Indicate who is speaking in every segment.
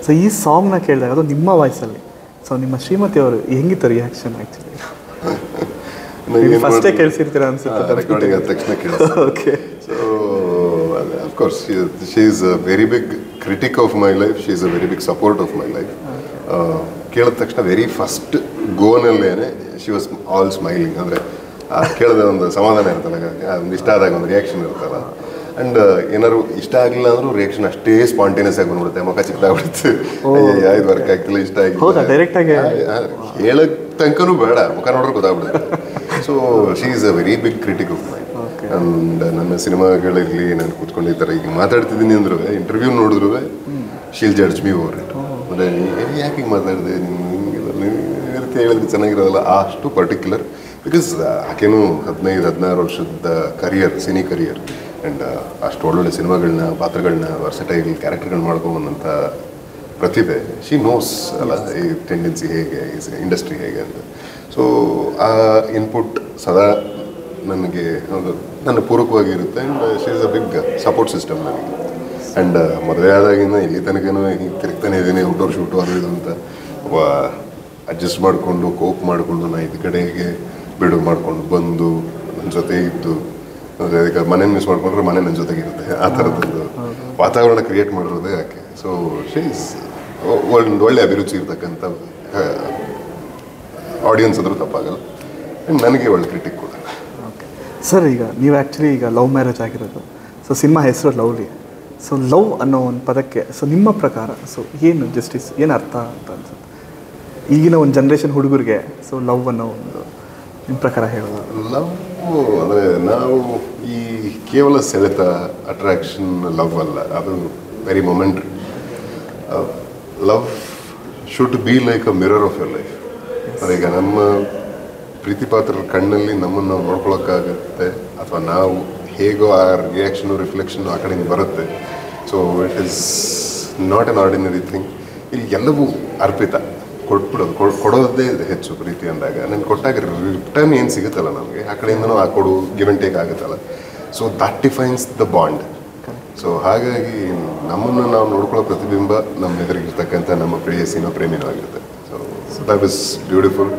Speaker 1: So ಈ ಸಾಂಗ್ನ ಕೇಳಿದಾಗ ಅದು ನಿಮ್ಮ ವಾಯ್ಸಲ್ಲಿ ಸೊ ನಿಮ್ಮ ಶ್ರೀಮತಿ ಅವರು ಹೆಂಗಿತ್ತು ರಿಯಾಕ್ಷನ್ ಆ್ಯಕ್ಚುಲಿ ಫಸ್ಟೇ ಕೇಳಿಸಿರ್ತೀರ ಅನ್ಸುತ್ತೆ
Speaker 2: ರೆಕಾರ್ಡಿಂಗ್ ಆದ ತಕ್ಷಣ ಕೇಳಿ
Speaker 1: okay
Speaker 2: so of course she is a very big critic of my life she is a very big support of my life ಕೇಳಿದ ತಕ್ಷಣ ವೆರಿ ಫಸ್ಟ್ ಗೋನಲ್ಲೇನೆ ಶಿ ವಾಸ್ ಆಲ್ ಸ್ಮೈಲಿಂಗ್ ಅಂದರೆ ಕೇಳಿದ ಒಂದು ಸಮಾಧಾನ ಇರ್ತಲ್ಲ ಆ ಒಂದು ಇಷ್ಟ ಆದಾಗ ಒಂದು ರಿಯಾಕ್ಷನ್ ಇರ್ತಲ್ಲ ಆ್ಯಂಡ್ ಏನಾದ್ರು ಇಷ್ಟ ಆಗಿಲ್ಲ ಅಂದ್ರೂ ರಿಯಾಕ್ಷನ್ ಅಷ್ಟೇ ಸ್ಪಾಂಟೇನಿಯಸ್ ಆಗಿ ಬಂದ್ಬಿಡುತ್ತೆ ಮುಖ ಚಿಕ್ಕದಾಗ್ಬಿಡುತ್ತೆ ಅಯ್ಯೋ ಇದು ವರ್ಕ್ ಆಗ್ತಿಲ್ಲ ಇಷ್ಟ ಆಗಿಲ್ಲ
Speaker 1: ಹೌದಾ? direct ಆಗಿ?
Speaker 2: ಹೇಳಕ್ ತನಕನೂ ಬೇಡ ಮುಖ ನೋಡ್ರೆ ಗೊತ್ತಾಗ್ಬಿಡುತ್ತೆ so she is a very big critic of my and ನನ್ನ ಸಿನಿಮಾಗಳಿರಲಿ ನಾನು ಕೂತ್ಕೊಂಡು ಈ ಥರ ಈಗ ಮಾತಾಡ್ತಿದ್ದೀನಿ ಅಂದ್ರೂ ಇಂಟರ್ವ್ಯೂ ನೋಡಿದ್ರು she'll judge me over it ಅಂದರೆ ಯಾಕೆ ಹಿಂಗೆ ಮಾತಾಡಿದೆ ನೀನು ಹಿಂಗೆಲ್ಲ ನೀನು ಈ ರೀತಿ ಹೇಳಿದ್ರೆ ಚೆನ್ನಾಗಿರೋದಲ್ಲ ಅಷ್ಟು ಪರ್ಟಿಕ್ಯುಲರ್ ಬಿಕಾಸ್ ಆಕೆನೂ ಹದಿನೈದು ಹದಿನಾರು ವರ್ಷದ ಕರಿಯರ್ ಸಿನಿ ಕರಿಯರ್ ಆ್ಯಂಡ್ ಅಷ್ಟು ಒಳ್ಳೊಳ್ಳೆ ಸಿನಿಮಾಗಳನ್ನ ಪಾತ್ರಗಳನ್ನ ವರ್ಸಟೈಲ್ ಕ್ಯಾರೆಕ್ಟರ್ಗಳನ್ನ ಮಾಡ್ಕೊಂಬಂದಂಥ ಪ್ರತಿಭೆ ಶಿ ನೋಸ್ ಅಲ್ಲ ಈ ಟೆಂಡೆನ್ಸಿ ಹೇಗೆ ಇಂಡಸ್ಟ್ರಿ ಹೇಗೆ ಅಂತ ಸೊ ಆ ಇನ್ಪುಟ್ ಸದಾ ನನಗೆ ಒಂದು ನನ್ನ ಪೂರಕವಾಗಿ ಇರುತ್ತೆ and she is a big support system ನನಗೆ ಆ್ಯಂಡ್ ಮದುವೆ ಆದಾಗಿಂದ ಇಲ್ಲಿ ತನಕನೂ ಹಿಂಗೆ ತಿರುಗ್ತಾನೆ ಇದ್ದೀನಿ ಔಟ್ಡೋರ್ ಶೂಟು ಅದು ಇದು ಅಂತ ಅಡ್ಜಸ್ಟ್ ಮಾಡಿಕೊಂಡು ಕೋಪ್ ಮಾಡಿಕೊಂಡು ನಾ ಇದು ಕಡೆಗೆ ಬಿಡು ಮಾಡಿಕೊಂಡು ಬಂದು ನನ್ನ ಜೊತೆ ಇದ್ದು ಅಂದರೆ ಅದಕ್ಕೆ ಮನೆ ಮಿಸ್ ಮಾಡ್ಕೊಂಡ್ರೆ ಮನೆ ನನ್ನ ಜೊತೆಗಿರುತ್ತೆ ಆ ಥರದ್ದೊಂದು ವಾತಾವರಣ ಕ್ರಿಯೇಟ್ ಮಾಡಿರೋದೇ ಯಾಕೆ ಸೊ ಶೀಸ್ ಒಂದು ಒಳ್ಳೆ ಅಭಿರುಚಿ ಇರ್ತಕ್ಕಂಥ ಆಡಿಯನ್ಸ್ ಆದರೂ ತಪ್ಪಾಗಲ್ಲ ಆ್ಯಂಡ್ ನನಗೆ ಒಳ್ಳೆ ಕ್ರಿಟಿಕ್ ಕೂಡ
Speaker 1: ಓಕೆ ಸರ್ ಈಗ ನೀವು ಆ್ಯಕ್ಚುಲಿ ಈಗ ಲವ್ ಮ್ಯಾರೇಜ್ ಆಗಿರೋದು ಸೊ ಸಿನಿಮಾ ಹೆಸರು ಲವ್ಲಿ ಸೊ ಲವ್ ಅನ್ನೋ ಒಂದು ಪದಕ್ಕೆ ಸೊ ನಿಮ್ಮ ಪ್ರಕಾರ ಸೊ ಏನು ಜಸ್ಟಿಸ್ ಏನು ಅರ್ಥ ಅಂತ ಅನ್ಸುತ್ತೆ ಈಗಿನ ಒಂದು ಜನ್ರೇಷನ್ ಹುಡುಗರಿಗೆ ಸೊ ಲವ್ ಅನ್ನೋ ಒಂದು ನಿಮ್ಮ ಪ್ರಕಾರ ಹೇಳೋದು
Speaker 2: ಲವ್ ಅಂದರೆ ನಾವು ಈ ಕೇವಲ ಸೆಳೆತ ಅಟ್ರಾಕ್ಷನ್ ಲವ್ ಅಲ್ಲ ಅದು very momentary love should be like a mirror of your life ಅಂದರೆ ಈಗ ನಮ್ಮ ಪ್ರೀತಿ ಪಾತ್ರರ ಕಣ್ಣಲ್ಲಿ ನಮ್ಮನ್ನು ನಾವು ನೋಡ್ಕೊಳಕ್ಕಾಗತ್ತೆ ಅಥವಾ ನಾವು ಹೇಗೋ ಆ ರಿಯಾಕ್ಷನು ರಿಫ್ಲೆಕ್ಷನ್ ಆ ಕಡೆಯಿಂದ ಬರುತ್ತೆ so it is not an ordinary thing ಇಲ್ಲಿ ಎಲ್ಲವೂ ಅರ್ಪಿತ ಕೊಟ್ಬಿಡೋದು ಕೊಡ್- ಕೊಡೋದೇ ಇದೆ ಹೆಚ್ಚು ಪ್ರೀತಿ ಅಂದಾಗ ನಾನು ಕೊಟ್ಟಾಗ ರಿಟರ್ನ್ ಏನು ಸಿಗುತ್ತಲ್ಲ ನಮಗೆ ಆ ಕಡೆಯಿಂದನೂ ಆ ಕೊಡು ಗಿವ್ ಆ್ಯಂಡ್ ಟೇಕ್ ಆಗುತ್ತಲ್ಲ so that defines the bond so ಹಾಗಾಗಿ ನಮ್ಮನ್ನು ನಾವು ನೋಡ್ಕೊಳ್ಳೋ ಪ್ರತಿಬಿಂಬ ನಮ್ಮ ಎದುರಿಗಿರ್ತಕ್ಕಂಥ ನಮ್ಮ ಪ್ರೇಯಸಿನೋ ಪ್ರೇಮಿನೋ ಆಗಿರುತ್ತೆ so that is beautiful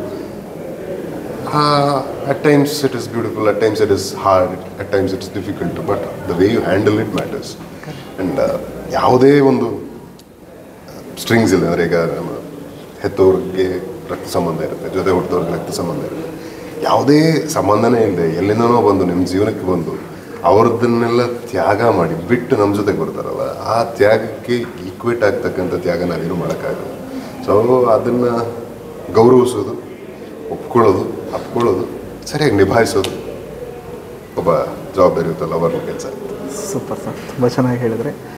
Speaker 2: at times it is beautiful at times it is hard at times it's difficult but the way you handle it matters and ಯಾವುದೇ ಒಂದು ಸ್ಟ್ರಿಂಗ್ಸ್ ಇಲ್ಲ ಅಂದರೆ ಈಗ ನಮ್ಮ ಹೆತ್ತವ್ರಿಗೆ ರಕ್ತ ಸಂಬಂಧ ಇರುತ್ತೆ ಜೊತೆ ಹುಟ್ಟಿದವ್ರಿಗೆ ರಕ್ತ ಸಂಬಂಧ ಇರುತ್ತೆ ಯಾವುದೇ ಸಂಬಂಧನೇ ಇಲ್ಲದೆ ಎಲ್ಲಿಂದನೋ ಬಂದು ನಿಮ್ಮ ಜೀವನಕ್ಕೆ ಬಂದು ಅವ್ರದ್ದನ್ನೆಲ್ಲ ತ್ಯಾಗ ಮಾಡಿ ಬಿಟ್ಟು ನಮ್ಮ ಜೊತೆಗೆ ಬರ್ತಾರಲ್ಲ ಆ ತ್ಯಾಗಕ್ಕೆ ಈಕ್ವೇಟ್ ಆಗ್ತಕ್ಕಂಥ ತ್ಯಾಗ ನಾವೇನು ಮಾಡೋಕ್ಕಾಗಲ್ಲ ಸೊ ಅದನ್ನು ಗೌರವಿಸೋದು ಒಪ್ಕೊಳ್ಳೋದು ಅಪ್ಕೊಳ್ಳೋದು ಸರಿಯಾಗಿ ನಿಭಾಯಿಸೋದು ಒಬ್ಬ ಜವಾಬ್ದಾರಿ ಲವರ್ನ ಕೆಲಸ
Speaker 1: ಸೂಪರ್ ಸರ್ ತುಂಬ ಚೆನ್ನಾಗಿ ಹೇಳಿದ್ರೆ